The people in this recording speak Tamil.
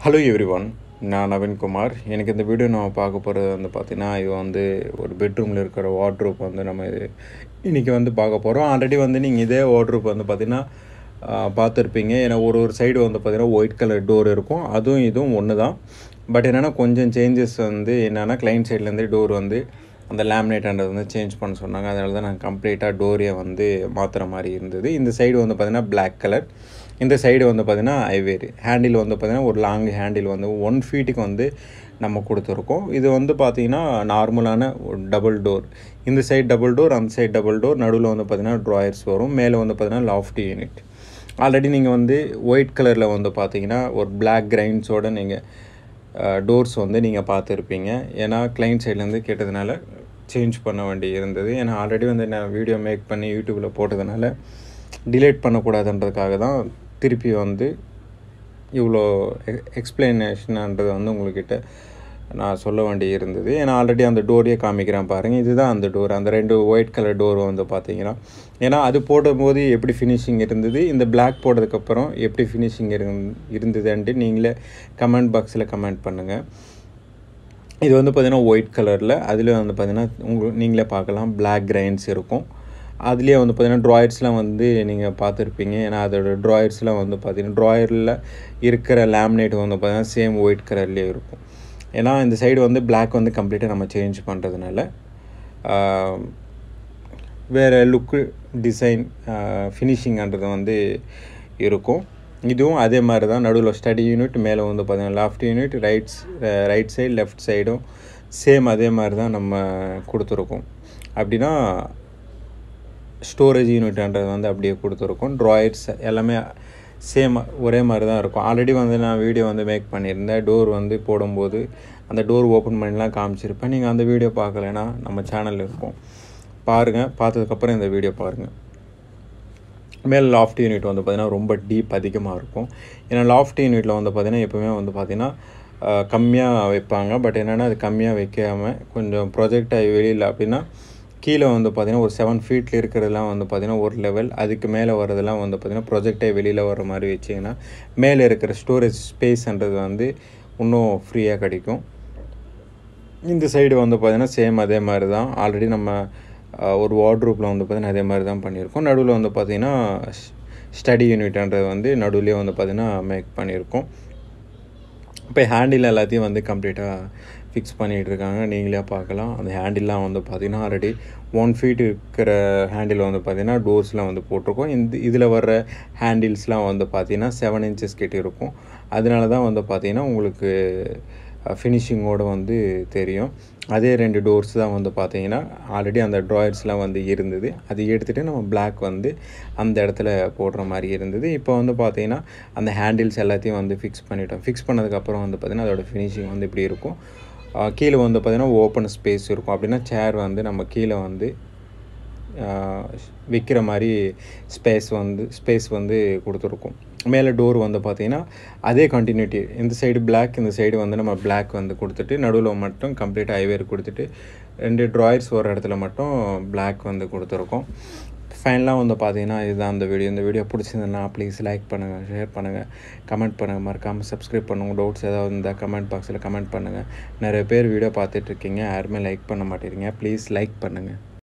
ஹலோ எவ்ரி ஒன் நான் நவீன்குமார் எனக்கு இந்த வீடியோ நம்ம பார்க்க போகிறது வந்து பார்த்திங்கன்னா இது வந்து ஒரு பெட்ரூமில் இருக்கிற வார்ட்ரூப் வந்து நம்ம இது இன்றைக்கி வந்து பார்க்க போகிறோம் ஆல்ரெடி வந்து நீங்கள் இதே வார்ட்ரூப் வந்து பார்த்திங்கன்னா பார்த்துருப்பீங்க ஏன்னா ஒரு ஒரு சைடு வந்து பார்த்திங்கன்னா ஒயிட் கலர் டோர் இருக்கும் அதுவும் இதுவும் ஒன்று தான் பட் என்னென்னா கொஞ்சம் சேஞ்சஸ் வந்து என்னென்னா கிளைண்ட் சைட்லேருந்து டோர் வந்து அந்த லேமினேட்ன்றது வந்து சேஞ்ச் பண்ண சொன்னாங்க அதனால தான் நான் கம்ப்ளீட்டாக டோரியை வந்து மாற்றுற மாதிரி இருந்தது இந்த சைடு வந்து பார்த்திங்கன்னா பிளாக் கலர் இந்த சைடு வந்து பார்த்திங்கன்னா ஐவேரி ஹேண்டில் வந்து பார்த்திங்கன்னா ஒரு லாங் ஹேண்டில் வந்து ஒன் ஃபீட்டுக்கு வந்து நம்ம கொடுத்துருக்கோம் இது வந்து பார்த்திங்கன்னா நார்மலான டபுள் டோர் இந்த சைடு டபுள் டோர் அந்த சைடு டபுள் டோர் நடுவில் வந்து பார்த்திங்கன்னா ட்ராயர்ஸ் வரும் மேலே வந்து பார்த்திங்கன்னா லாஃப்டி யூனிட் ஆல்ரெடி நீங்கள் வந்து ஒயிட் கலரில் வந்து பார்த்தீங்கன்னா ஒரு பிளாக் கிரைன்ஸோடு நீங்கள் டோர்ஸ் வந்து நீங்கள் பார்த்துருப்பீங்க ஏன்னா கிளைண்ட் சைட்லேருந்து கேட்டதுனால சேஞ்ச் பண்ண வேண்டி இருந்தது ஏன்னா ஆல்ரெடி வந்து நான் வீடியோ மேக் பண்ணி யூடியூப்பில் போட்டதுனால டிலேட் பண்ணக்கூடாதுன்றதுக்காக தான் திருப்பி வந்து இவ்வளோ எக்ஸ்பிளனேஷன்ன்றது வந்து உங்கள்கிட்ட நான் சொல்ல வேண்டி இருந்தது ஏன்னா ஆல்ரெடி அந்த டோரையே காமிக்கிறேன் பாருங்கள் இதுதான் அந்த டோர் அந்த ரெண்டு ஒயிட் கலர் டோர் வந்து பார்த்தீங்கன்னா ஏன்னா அது போடும்போது எப்படி ஃபினிஷிங் இருந்தது இந்த பிளாக் போட்டதுக்கப்புறம் எப்படி ஃபினிஷிங் இருந்ததுன்ட்டு நீங்களே கமெண்ட் பாக்ஸில் கமெண்ட் பண்ணுங்கள் இது வந்து பார்த்திங்கன்னா ஒயிட் கலரில் அதில் வந்து பார்த்திங்கன்னா உங்கள் நீங்களே பார்க்கலாம் பிளாக் கிரைன்ஸ் இருக்கும் அதுலேயே வந்து பார்த்திங்கன்னா ட்ராயர்ஸ்லாம் வந்து நீங்கள் பார்த்துருப்பீங்க ஏன்னா அதோட ட்ராயர்ஸ்லாம் வந்து பார்த்திங்கன்னா ட்ராயரில் இருக்கிற லேமினேட் வந்து பார்த்திங்கன்னா சேம் ஒயிட் கலர்லேயே இருக்கும் ஏன்னா இந்த சைடு வந்து பிளாக் வந்து கம்ப்ளீட்டாக நம்ம சேஞ்ச் பண்ணுறதுனால வேறு லுக்கு டிசைன் ஃபினிஷிங்ன்றது வந்து இருக்கும் இதுவும் அதே மாதிரி தான் நடுவில் ஸ்டடி யூனிட் மேலே வந்து பார்த்திங்கன்னா loft unit rights right side left சைடும் சேம் அதே மாதிரி தான் நம்ம கொடுத்துருக்கோம் அப்படின்னா ஸ்டோரேஜ் யூனிட்ன்றது வந்து அப்படியே கொடுத்துருக்கோம் ட்ராயர்ஸ் எல்லாமே சேம் ஒரே மாதிரி தான் இருக்கும் ஆல்ரெடி வந்து நான் வீடியோ வந்து மேக் பண்ணியிருந்தேன் டோர் வந்து போடும்போது அந்த டோர் ஓப்பன் பண்ணிலாம் காமிச்சிருப்பேன் நீங்கள் அந்த வீடியோ பார்க்கலன்னா நம்ம சேனலில் இருக்கும் பாருங்கள் பார்த்ததுக்கப்புறம் இந்த வீடியோ பாருங்கள் மேலே லாஃப்ட் யூனிட் வந்து பார்த்திங்கன்னா ரொம்ப டீப் அதிகமாக இருக்கும் ஏன்னா லாஃப்ட் யூனிட்டில் வந்து பார்த்திங்கன்னா எப்போவுமே வந்து பார்த்திங்கன்னா கம்மியாக வைப்பாங்க பட் என்னென்னா அது கம்மியாக வைக்காமல் கொஞ்சம் ப்ரொஜெக்ட் ஆகி வெளியில் அப்படின்னா கீழே வந்து பார்த்திங்கன்னா ஒரு செவன் ஃபீட்டில் இருக்கிறதெல்லாம் வந்து பார்த்திங்கன்னா ஒரு லெவல் அதுக்கு மேலே வரதெல்லாம் வந்து பார்த்திங்கன்னா ப்ரொஜெக்டை வெளியில் வர மாதிரி வச்சிங்கன்னா மேலே இருக்கிற ஸ்டோரேஜ் ஸ்பேஸ்ன்றது வந்து இன்னும் ஃப்ரீயாக கிடைக்கும் இந்த சைடு வந்து பார்த்திங்கன்னா சேம் அதே மாதிரி தான் ஆல்ரெடி நம்ம ஒரு வார்ட்ரூப்பில் வந்து பார்த்திங்கன்னா அதே மாதிரி தான் பண்ணியிருக்கோம் நடுவில் வந்து பார்த்திங்கன்னா ஸ்டடி யூனிட்ன்றது வந்து நடுவுலேயே வந்து பார்த்திங்கன்னா மேக் பண்ணியிருக்கோம் இப்போ ஹேண்டில் எல்லாத்தையும் வந்து கம்ப்ளீட்டாக ஃபிக்ஸ் பண்ணிகிட்ருக்காங்க நீங்களே பார்க்கலாம் அந்த ஹேண்டில்லாம் வந்து பார்த்திங்கன்னா ஆல்ரெடி ஒன் ஃபீட் இருக்கிற ஹேண்டில் வந்து பார்த்திங்கன்னா டோர்ஸ்லாம் வந்து போட்டிருக்கோம் இந்த இதில் வர்ற ஹேண்டில்ஸ்லாம் வந்து பார்த்திங்கன்னா செவன் இன்ச்சஸ் கிட்ட இருக்கும் அதனால தான் வந்து பார்த்திங்கன்னா உங்களுக்கு ஃபினிஷிங்கோடு வந்து தெரியும் அதே ரெண்டு டோர்ஸ் தான் வந்து பார்த்தீங்கன்னா ஆல்ரெடி அந்த ட்ராயர்ஸ்லாம் வந்து இருந்தது அது எடுத்துகிட்டு நம்ம பிளாக் வந்து அந்த இடத்துல போடுற மாதிரி இருந்தது இப்போ வந்து பார்த்தீங்கன்னா அந்த ஹேண்டில்ஸ் எல்லாத்தையும் வந்து ஃபிக்ஸ் பண்ணிட்டோம் ஃபிக்ஸ் பண்ணதுக்கப்புறம் வந்து பார்த்திங்கன்னா அதோட ஃபினிஷிங் வந்து இப்படி இருக்கும் கீழே வந்து பார்த்திங்கன்னா ஓப்பன் ஸ்பேஸ் இருக்கும் அப்படின்னா சேர் வந்து நம்ம கீழே வந்து விற்கிற மாதிரி ஸ்பேஸ் வந்து ஸ்பேஸ் வந்து கொடுத்துருக்கோம் மேலே டோர் வந்து பார்த்திங்கன்னா அதே கண்டினியூட்டி இந்த சைடு பிளாக் இந்த சைடு வந்து நம்ம பிளாக் வந்து கொடுத்துட்டு நடுவில் மட்டும் கம்ப்ளீட்டாக ஐவேர் கொடுத்துட்டு ரெண்டு ட்ராயர்ஸ் ஒரு இடத்துல மட்டும் பிளாக் வந்து கொடுத்துருக்கோம் ஃபைனலாக வந்து பார்த்தீங்கன்னா இதுதான் அந்த வீடியோ இந்த வீடியோ பிடிச்சிருந்ததுன்னா ப்ளீஸ் லைக் பண்ணுங்கள் ஷேர் பண்ணுங்கள் கமெண்ட் பண்ணுங்கள் மறக்காமல் சப்ஸ்கிரைப் பண்ணுங்கள் டவுட்ஸ் ஏதாவது இருந்தால் கமெண்ட் பாக்ஸில் கமெண்ட் பண்ணுங்கள் நிறைய பேர் வீடியோ பார்த்துட்ருக்கீங்க யாருமே லைக் பண்ண மாட்டேறீங்க ப்ளீஸ் லைக் பண்ணுங்கள்